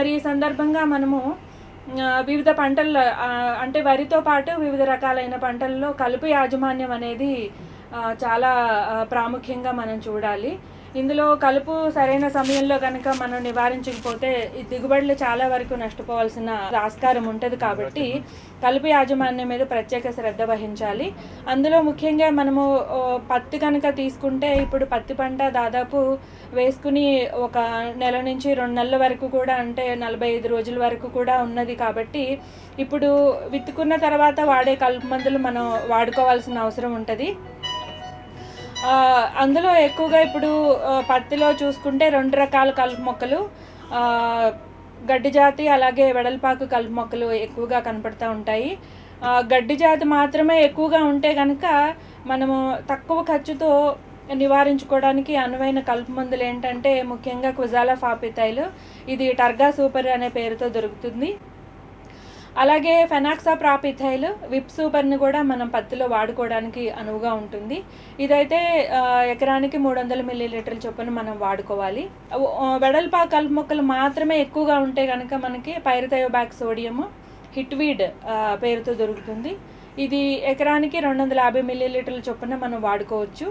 మరి ఈ సందర్భంగా మనము ఆ, వివిధ పంటల ఆ, అంటే వరితో పాటు వివిధ రకాలైన పంటల్లో కలుపు యాజమాన్యం అనేది ఆ, చాలా ఆ, ప్రాముఖ్యంగా మనం చూడాలి ఇందులో కలుపు సరైన సమయంలో కనుక మనం నివారించకపోతే ఈ దిగుబడులు చాలా వరకు నష్టపోవాల్సిన ఆస్కారం ఉంటుంది కాబట్టి కలుపు యాజమాన్యం మీద ప్రత్యేక శ్రద్ధ వహించాలి అందులో ముఖ్యంగా మనము ఓ, పత్తి కనుక తీసుకుంటే ఇప్పుడు పత్తి పంట దాదాపు వేసుకుని ఒక నెల నుంచి రెండు నెలల వరకు కూడా అంటే నలభై ఐదు రోజుల వరకు కూడా ఉన్నది కాబట్టి ఇప్పుడు విత్తుకున్న తర్వాత వాడే కలుపు మందులు మనం వాడుకోవాల్సిన అవసరం ఉంటుంది ఆ, అందులో ఎక్కువగా ఇప్పుడు ఆ, పత్తిలో చూసుకుంటే రెండు రకాల కలుపు మొక్కలు ఆ, గడ్డి జాతి అలాగే వెడల్పాకు కలుపు మొక్కలు ఎక్కువగా కనపడుతూ ఉంటాయి ఆ, గడ్డి జాతి మాత్రమే ఎక్కువగా ఉంటే కనుక మనము తక్కువ ఖర్చుతో నివారించుకోవడానికి అనువైన కలుపు మందులు ఏంటంటే ముఖ్యంగా క్విజాలా ఫాపిథైల్ ఇది టర్గా సూపర్ అనే పేరుతో దొరుకుతుంది అలాగే ఫెనాక్సా ప్రాపిథైల్ విప్ సూపర్ని కూడా మనం పత్తిలో వాడుకోవడానికి అనువుగా ఉంటుంది ఇదైతే ఆ, ఎకరానికి మూడు వందల మిల్లీ లీటర్ల చొప్పున మనం వాడుకోవాలి ఆ, వెడల్పా కలుపు మొక్కలు మాత్రమే ఎక్కువగా ఉంటే కనుక మనకి పైరథయోబాక్ సోడియము హిట్వీడ్ ఆ, పేరుతో దొరుకుతుంది ఇది ఎకరానికి రెండు వందల యాభై మిల్లీ లీటర్ల చొప్పున మనం వాడుకోవచ్చు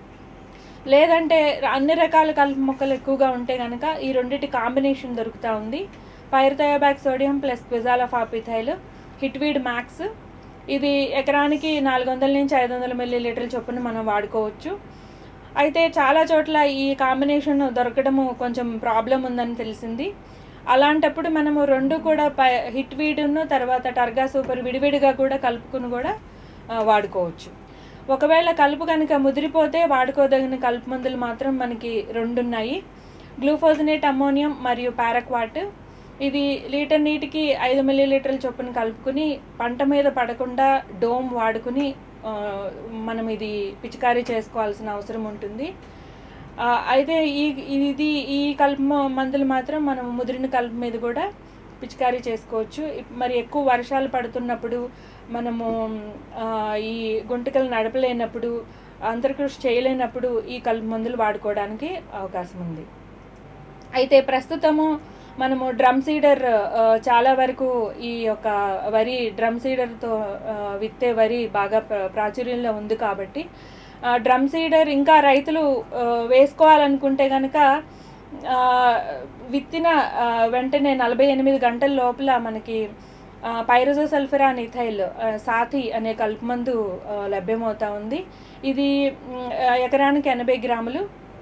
లేదంటే అన్ని రకాల కలుపు మొక్కలు ఎక్కువగా ఉంటే కనుక ఈ రెండింటి కాంబినేషన్ దొరుకుతూ ఉంది pyrithiobac sodium plus quizalofop ethyl Hitweed max ఇది ఎకరానికి నాలుగు వందల నుంచి ఐదు వందల మిల్లీ లీటర్ల చొప్పున మనం వాడుకోవచ్చు అయితే చాలా చోట్ల ఈ కాంబినేషన్ దొరకడము కొంచెం ప్రాబ్లం ఉందని తెలిసింది అలాంటప్పుడు మనము రెండు కూడా పై హిట్ వీడును తర్వాత టర్గా సూపర్ విడివిడిగా కూడా కలుపుకుని కూడా ఆ, వాడుకోవచ్చు ఒకవేళ కలుపు కనుక ముదిరిపోతే వాడుకోదగిన కలుపు మందులు మాత్రం మనకి రెండు ఉన్నాయి గ్లూఫోజనేట్ అమ్మోనియం మరియు పారక్వాట్ ఇది లీటర్ నీటికి ఐదు మిల్లీ లీటర్ల చొప్పున కలుపుకుని పంట మీద పడకుండా డోమ్ వాడుకుని ఆ, మనం ఇది పిచికారీ చేసుకోవాల్సిన అవసరం ఉంటుంది ఆ, అయితే ఈ ఇది ఈ కలుపు మ- మందులు మాత్రం మనం ముదిరిన కలుపు మీద కూడా పిచికారీ చేసుకోవచ్చు ఇప్- మరి ఎక్కువ వర్షాలు పడుతున్నప్పుడు మనము ఆ, ఈ గుంటకలు నడపలేనప్పుడు అంతర్కృషి చేయలేనప్పుడు ఈ కలుపు మందులు వాడుకోవడానికి అవకాశం ఉంది అయితే ప్రస్తుతము మనము డ్రమ్ సీడర్ ఆ, చాలా వరకు ఈ యొక్క వరి డ్రమ్ సీడర్తో ఆ, విత్తే వరి బాగా ప్ర- ప్రాచుర్యంలో ఉంది కాబట్టి ఆ, డ్రమ్ సీడర్ ఇంకా రైతులు ఆ, వేసుకోవాలనుకుంటే కనుక ఆ, విత్తిన ఆ, వెంటనే నలభై ఎనిమిది గంటల లోపల మనకి పైరోజోసల్ఫరాన్ ఇథైల్ ఆ, సాథి అనే కలుపు మందు ఆ, లభ్యమవుతా ఉంది ఇది మ్, ఆ, ఎకరానికి ఎనభై గ్రాములు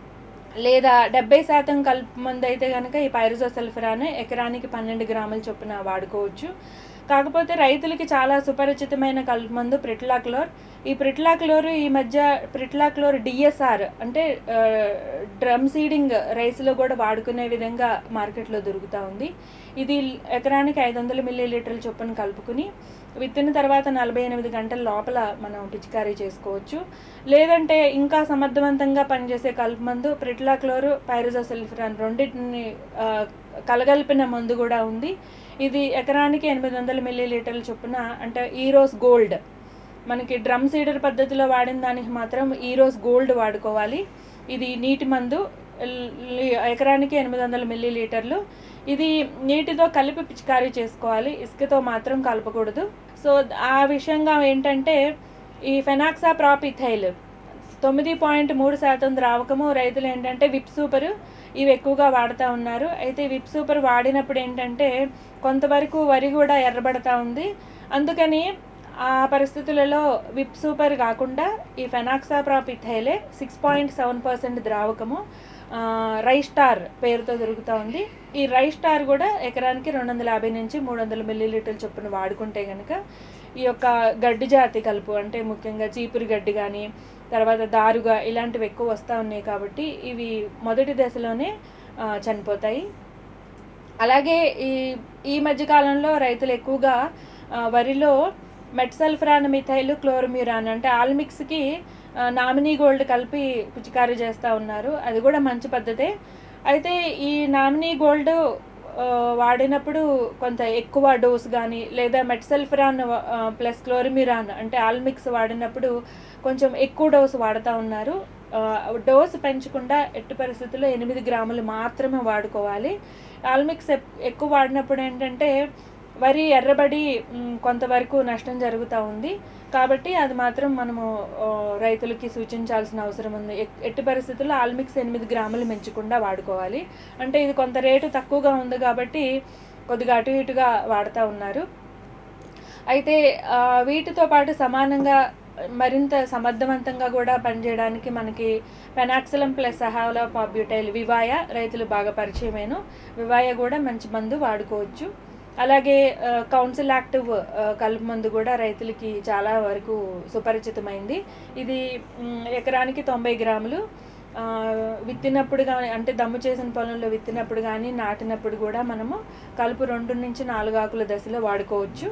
లేదా డెబ్బై శాతం కలుపు మందు అయితే కనుక ఈ పైరోజోసల్ఫరాన్ ఎకరానికి పన్నెండు గ్రాముల చొప్పున వాడుకోవచ్చు కాకపోతే రైతులకి చాలా సుపరిచితమైన కలుపు మందు ప్రిట్లాక్లోర్ ఈ ప్రిట్లాక్లోర్ ఈ మధ్య ప్రిట్లాక్లోర్ డిఎస్ఆర్ అంటే ఆ, డ్రమ్ సీడింగ్ రైస్లో కూడా వాడుకునే విధంగా మార్కెట్లో దొరుకుతూ ఉంది ఇది ఎకరానికి ఐదు వందల మిల్లీ లీటర్ల చొప్పున కలుపుకుని విత్తిన తర్వాత నలభై ఎనిమిది గంటల లోపల మనం పిచికారీ చేసుకోవచ్చు లేదంటే ఇంకా సమర్థవంతంగా పనిచేసే కలుపు మందు ప్రిట్లాక్లోరు పైరోజోసల్ఫరాన్ రెండింటిని ఆ, కలగలిపిన మందు కూడా ఉంది ఇది ఎకరానికి ఎనిమిది వందల మిల్లీ లీటర్ల చొప్పున అంటే ఈరోస్ గోల్డ్ మనకి డ్రమ్ సీడర్ పద్ధతిలో వాడిన దానికి మాత్రం ఈరోస్ గోల్డ్ వాడుకోవాలి ఇది నీటి మందు లి- ఎకరానికి ఎనిమిది వందల మిల్లీ లీటర్లు ఇది నీటితో కలిపి పిచికారీ చేసుకోవాలి ఇసుకతో మాత్రం కలపకూడదు సో ఆ విషయంగా ఏంటంటే ఈ ఫెనాక్సా ప్రాపిథైల్ తొమ్మిది పాయింట్ మూడు శాతం ద్రావకము రైతులు ఏంటంటే విప్ సూపర్ ఇవి ఎక్కువగా వాడుతూ ఉన్నారు అయితే విప్ సూపర్ వాడినప్పుడు ఏంటంటే కొంతవరకు వరి కూడా ఎర్రబడతా ఉంది అందుకని ఆ పరిస్థితులలో విప్ సూపర్ కాకుండా ఈ ఫెనాక్సా ప్రాపిథైలే సిక్స్ పాయింట్ సెవెన్ పర్సెంట్ ద్రావకము ఆ, రై స్టార్ పేరుతో దొరుకుతూ ఉంది ఈ రై స్టార్ కూడా ఎకరానికి రెండు వందల యాభై నుంచి మూడు వందల మిల్లీలీటర్ల చొప్పున వాడుకుంటే కనుక ఈ యొక్క గడ్డి జాతి కలుపు అంటే ముఖ్యంగా చీపురు గడ్డి కానీ తర్వాత దారుగా ఇలాంటివి ఎక్కువ వస్తూ ఉన్నాయి కాబట్టి ఇవి మొదటి దశలోనే ఆ, చనిపోతాయి అలాగే ఈ ఈ మధ్యకాలంలో రైతులు ఎక్కువగా ఆ, వరిలో మెట్సల్ఫ్రాన్ మిథైల్ క్లోరోమ్యూరాన్ అంటే ఆల్మిక్స్కి ఆ, నామినీ గోల్డ్ కలిపి పిచికారీ చేస్తూ ఉన్నారు అది కూడా మంచి పద్ధతే అయితే ఈ నామినీ గోల్డ్ ఆ, వాడినప్పుడు కొంత ఎక్కువ డోస్ కానీ లేదా మెట్సల్ఫరాన్ ప్లస్ క్లోరిమిరాన్ అంటే ఆల్మిక్స్ వాడినప్పుడు కొంచెం ఎక్కువ డోస్ వాడుతూ ఉన్నారు ఆ, డోస్ పెంచకుండా ఎట్టి పరిస్థితుల్లో ఎనిమిది గ్రాములు మాత్రమే వాడుకోవాలి ఆల్మిక్స్ ఎప్- ఎక్కువ వాడినప్పుడు ఏంటంటే వరి ఎర్రబడి మ్, కొంతవరకు నష్టం జరుగుతూ ఉంది కాబట్టి అది మాత్రం మనము ఆ, రైతులకి సూచించాల్సిన అవసరం ఉంది ఎక్- ఎట్టి పరిస్థితుల్లో ఆల్మిక్స్ ఎనిమిది గ్రాములు మెచ్చకుండా వాడుకోవాలి అంటే ఇది కొంత రేటు తక్కువగా ఉంది కాబట్టి కొద్దిగా అటు ఇటుగా వాడుతూ ఉన్నారు అయితే ఆ, వీటితో పాటు సమానంగా మరింత సమర్థవంతంగా కూడా పనిచేయడానికి మనకి పెనాక్సిలం ప్లస్ సహావలా పాబ్యూటైల్ వివాయ రైతులు బాగా పరిచయమేను వివాయ కూడా మంచి మందు వాడుకోవచ్చు అలాగే ఆ, కౌన్సిల్ యాక్టివ్ ఆ, కలుపు మందు కూడా రైతులకి చాలా వరకు సుపరిచితమైంది ఇది మ్, ఎకరానికి తొంభై గ్రాములు ఆ, విత్తినప్పుడు కానీ అంటే దమ్ము చేసిన పొలంలో విత్తినప్పుడు కానీ నాటినప్పుడు కూడా మనము కలుపు రెండు నుంచి నాలుగు ఆకుల దశలో వాడుకోవచ్చు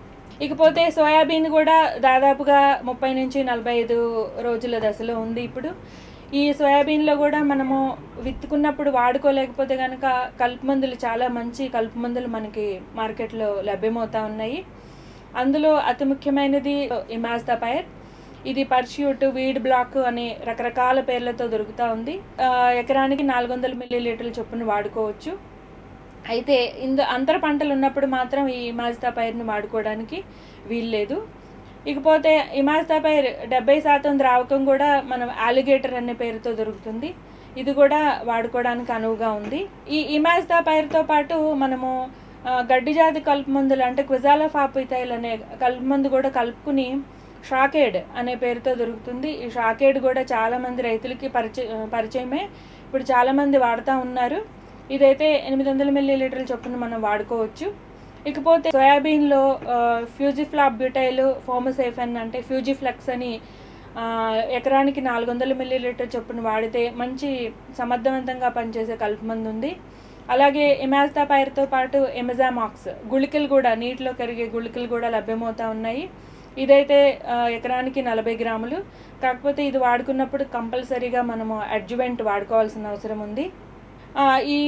ఇకపోతే సోయాబీన్ కూడా దాదాపుగా ముప్పై నుంచి నలభై ఐదు రోజుల దశలో ఉంది ఇప్పుడు ఈ సోయాబీన్లో కూడా మనము విత్తుకున్నప్పుడు వాడుకోలేకపోతే కనుక కలుపు మందులు చాలా మంచి కలుపు మందులు మనకి మార్కెట్లో లభ్యమవుతా ఉన్నాయి అందులో అతి ముఖ్యమైనది ఇమాజ్దాపైర్ ఇది పర్ష్యూట్ వీడ్ బ్లాక్ అనే రకరకాల పేర్లతో దొరుకుతూ ఉంది ఆ, ఎకరానికి నాలుగు వందల మిల్లీ లీటర్ల చొప్పున వాడుకోవచ్చు అయితే ఇందు అంతర పంటలు ఉన్నప్పుడు మాత్రం ఈ ఇమాజితా పైరుని వాడుకోవడానికి వీల్లేదు ఇకపోతే ఇమాజితా పైర్ డెబ్బై శాతం ద్రావకం కూడా మనం అలిగేటర్ అనే పేరుతో దొరుకుతుంది ఇది కూడా వాడుకోవడానికి అనువుగా ఉంది ఈ ఇమాజితా పైరుతో పాటు మనము ఆ, గడ్డి జాతి కలుపు మందులు అంటే క్విజాలా ఫాపిథైల్ అనే కలుపు మందు కూడా కలుపుకుని షాకేడ్ అనే పేరుతో దొరుకుతుంది ఈ షాకేడ్ కూడా చాలా మంది రైతులకి పరిచయ పరిచయమే ఇప్పుడు చాలా మంది వాడుతూ ఉన్నారు ఇదైతే ఎనిమిది వందల మిల్లీ లీటర్ల చొప్పున మనం వాడుకోవచ్చు ఇకపోతే సోయాబీన్లో ఫ్యూజిఫ్లాప్ బ్యూటైల్ ఫోమసేఫెన్ అంటే ఫ్యూజిఫ్లెక్స్ అని ఆ, ఎకరానికి నాలుగు వందల మిల్లీ లీటర్ చొప్పున వాడితే మంచి సమర్థవంతంగా పనిచేసే కలుపు మందు ఉంది అలాగే ఎమాజ్తా పైర్తో పాటు ఎమజామాక్స్ గుళికలు కూడా నీటిలో కరిగే గుళికలు కూడా లభ్యమవుతా ఉన్నాయి ఇదైతే ఆ, ఎకరానికి నలభై గ్రాములు కాకపోతే ఇది వాడుకున్నప్పుడు కంపల్సరీగా మనము అడ్జువెంట్ వాడుకోవాల్సిన అవసరం ఉంది ఆ, ఈ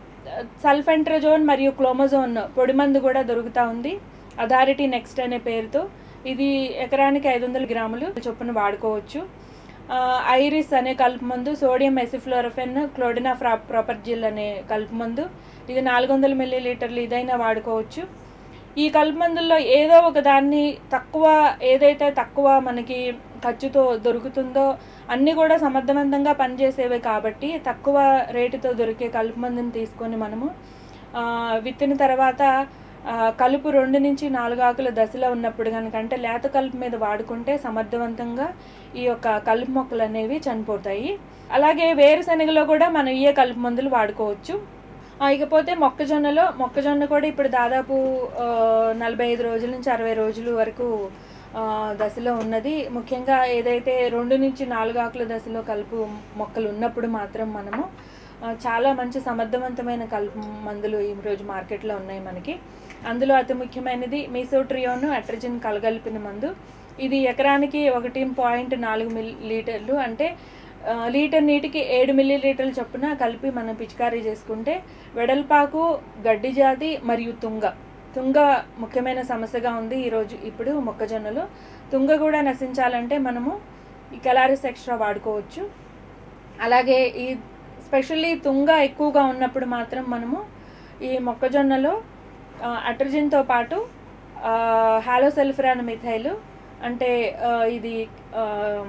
సల్ఫెంట్రజోన్ మరియు క్లోమోజోన్ పొడి మందు కూడా దొరుకుతూ ఉంది అథారిటీ నెక్స్ట్ అనే పేరుతో ఇది ఎకరానికి ఐదు వందల గ్రాములు చొప్పున వాడుకోవచ్చు ఆ, ఐరిస్ అనే కలుపు మందు సోడియం ఎసిఫ్లోరఫెన్ క్లోడినా ఫ్రా ప్రాపర్జిల్ అనే కలుపు మందు ఇది నాలుగు వందల మిల్లీ లీటర్లు ఇదైనా వాడుకోవచ్చు ఈ కలుపు మందుల్లో ఏదో ఒక దాన్ని తక్కువ ఏదైతే తక్కువ మనకి ఖర్చుతో దొరుకుతుందో అన్నీ కూడా సమర్థవంతంగా పనిచేసేవే కాబట్టి తక్కువ రేటుతో దొరికే కలుపు మందుని తీసుకొని మనము ఆ, విత్తిన తర్వాత ఆ, కలుపు రెండు నుంచి నాలుగు ఆకుల దశలో ఉన్నప్పుడు కనుక అంటే లేత కలుపు మీద వాడుకుంటే సమర్థవంతంగా ఈ యొక్క కలుపు మొక్కలు అనేవి చనిపోతాయి అలాగే వేరుశనగలో కూడా మనం ఇయే కలుపు మందులు వాడుకోవచ్చు ఆ, ఇకపోతే మొక్కజొన్నలో మొక్కజొన్న కూడా ఇప్పుడు దాదాపు ఆ, నలభై ఐదు రోజుల నుంచి అరవై రోజుల వరకు ఆ, దశలో ఉన్నది ముఖ్యంగా ఏదైతే రెండు నుంచి నాలుగు ఆకుల దశలో కలుపు మొక్కలు ఉన్నప్పుడు మాత్రం మనము ఆ, చాలా మంచి సమర్థవంతమైన కలుపు మందులు ఈ రోజు మార్కెట్లో ఉన్నాయి మనకి అందులో అతి ముఖ్యమైనది మీసోట్రియోను అట్రజిన్ కలగలిపిన మందు ఇది ఎకరానికి ఒకటి పాయింట్ నాలుగు మిల్ లీటర్లు అంటే ఆ, లీటర్ నీటికి ఏడు మిల్లీ లీటర్ల చొప్పున కలిపి మనం పిచికారీ చేసుకుంటే వెడల్పాకు గడ్డి జాతి మరియు తుంగ తుంగ ముఖ్యమైన సమస్యగా ఉంది ఈరోజు ఇప్పుడు మొక్కజొన్నలో తుంగ కూడా నశించాలంటే మనము ఈ కెలారిస్ ఎక్స్ట్రా వాడుకోవచ్చు అలాగే ఈ స్పెషల్లీ తుంగ ఎక్కువగా ఉన్నప్పుడు మాత్రం మనము ఈ మొక్కజొన్నలో ఆ, అట్రజిన్తో పాటు హాలోసెల్ఫ్రాన్ మిథైల్ అంటే ఆ, ఇది ఆ,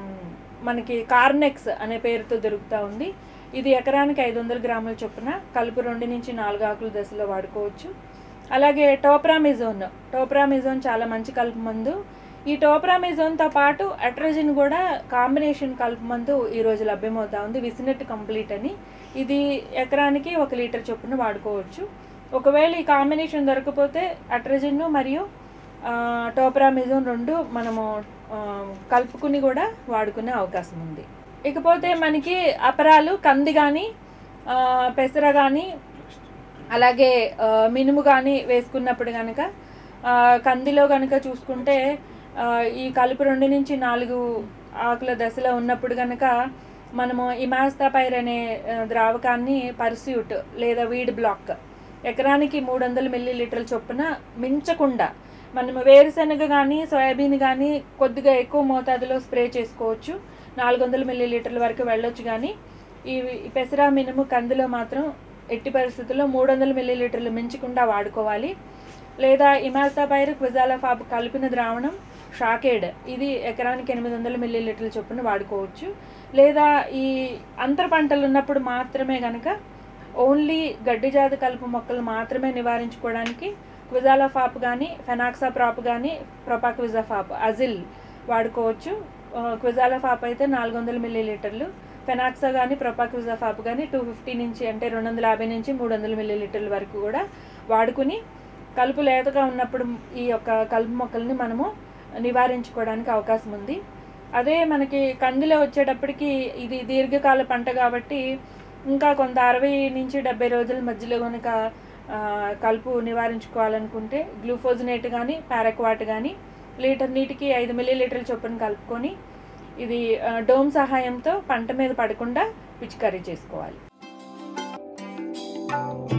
మనకి కార్నెక్స్ అనే పేరుతో దొరుకుతూ ఉంది ఇది ఎకరానికి ఐదు వందల గ్రాముల చొప్పున కలుపు రెండు నుంచి నాలుగు ఆకుల దశలో వాడుకోవచ్చు అలాగే టోప్రామిజోన్ టోప్రామిజోన్ చాలా మంచి కలుపు మందు ఈ టోప్రామిజోన్తో పాటు అట్రజిన్ కూడా కాంబినేషన్ కలుపు మందు ఈరోజు లభ్యమవుతా ఉంది విసినెట్ కంప్లీట్ అని ఇది ఎకరానికి ఒక లీటర్ చొప్పున వాడుకోవచ్చు ఒకవేళ ఈ కాంబినేషన్ దొరకపోతే అట్రజిన్ మరియు ఆ, టోప్రామిజోన్ రెండు మనము ఆ, కలుపుకుని కూడా వాడుకునే అవకాశం ఉంది ఇకపోతే మనకి అపరాలు కంది కానీ పెసర కానీ అలాగే ఆ, మినుము కానీ వేసుకున్నప్పుడు కనుక ఆ, కందిలో కనుక చూసుకుంటే ఆ, ఈ కలుపు రెండు నుంచి నాలుగు ఆకుల దశలో ఉన్నప్పుడు కనుక మనము ఇమాస్తాపైర్ అనే ఆ, ద్రావకాన్ని పర్స్యూట్ లేదా వీడ్ బ్లాక్ ఎకరానికి మూడు వందల మిల్లీ లీటర్ల చొప్పున మించకుండా మనం వేరుశనగ కానీ సోయాబీన్ కానీ కొద్దిగా ఎక్కువ మోతాదులో స్ప్రే చేసుకోవచ్చు నాలుగు వందల మిల్లీ లీటర్ల వరకు వెళ్ళొచ్చు కానీ ఈ ఈ పెసర మినుము కందిలో మాత్రం ఎట్టి పరిస్థితుల్లో మూడు వందల మిల్లీ లీటర్లు మించకుండా వాడుకోవాలి లేదా ఇమాల్తాపైర్ క్విజాలఫాబ్ కలిపిన ద్రావణం షాకేడ్ ఇది ఎకరానికి ఎనిమిది వందల మిల్లీ లీటర్ల చొప్పున వాడుకోవచ్చు లేదా ఈ అంతర పంటలు ఉన్నప్పుడు మాత్రమే కనుక ఓన్లీ గడ్డి జాతి కలుపు మొక్కలు మాత్రమే నివారించుకోవడానికి క్విజాలఫాప్ కానీ ఫెనాక్సా ప్రాప్ కానీ ప్రొపాక్విజాఫాప్ అజిల్ వాడుకోవచ్చు ఆ, క్విజాలఫాప్ అయితే నాలుగు వందల మిల్లీ లీటర్లు ఫెనాక్సా కానీ ప్రొపాక్విజాఫాప్ కానీ టూ ఫిఫ్టీ నుంచి అంటే రెండు వందల యాభై నుంచి మూడు వందల మిల్లీ లీటర్ల వరకు కూడా వాడుకుని కలుపు లేతగా ఉన్నప్పుడు ఈ యొక్క కలుపు మొక్కల్ని మనము నివారించుకోవడానికి అవకాశం ఉంది అదే మనకి కందిలో వచ్చేటప్పటికి ఇది దీర్ఘకాల పంట కాబట్టి ఇంకా కొంత అరవై నుంచి డెబ్బై రోజుల మధ్యలో కనుక ఆ, కలుపు నివారించుకోవాలనుకుంటే గ్లూఫోజినేట్ కానీ పారక్వాట్ కానీ లీటర్ నీటికి ఐదు మిల్లీ లీటర్ల చొప్పున కలుపుకొని ఇది ఆ, డోమ్ సహాయంతో పంట మీద పడకుండా పిచికారీ చేసుకోవాలి